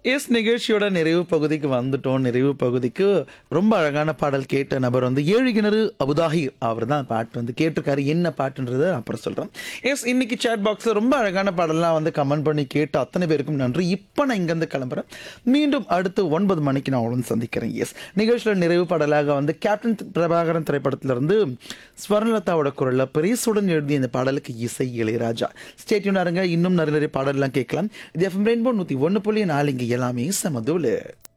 S நிகழ்ச்சியோட நிறைவு பகுதிக்கு வந்துட்டோம் நிறைவு பகுதிக்கு ரொம்ப அழகான பாடல் கேட்ட நபர் வந்து ஏழு கிணறு அபுதாஹிர் அவர் தான் பாட்டு வந்து கேட்டிருக்காரு என்ன பாட்டுன்றதை அப்புறம் சொல்கிறேன் எஸ் இன்னைக்கு சேட் பாக்ஸில் ரொம்ப அழகான பாடல்லாம் வந்து கமெண்ட் பண்ணி கேட்ட அத்தனை பேருக்கும் நன்றி இப்போ நான் இங்கேருந்து கிளம்புறேன் மீண்டும் அடுத்து ஒன்பது மணிக்கு நான் உங்களை சந்திக்கிறேன் எஸ் நிகழ்ச்சியில் நிறைவு பாடலாக வந்து கேப்டன் பிரபாகரன் திரைப்படத்திலிருந்து ஸ்வர்ணலதாவோட குரலில் பெரியசுடன் எழுதிய இந்த பாடலுக்கு இசை இளையராஜா ஸ்டேட்யூன் இருங்க இன்னும் நிறைய நிறைய பாடல்லாம் கேட்கலாம் இது எஃப்எம் ரெயின்போ நூற்றி ஒன்று புள்ளி நாலு இங்கே எல்லாமே சமதூலு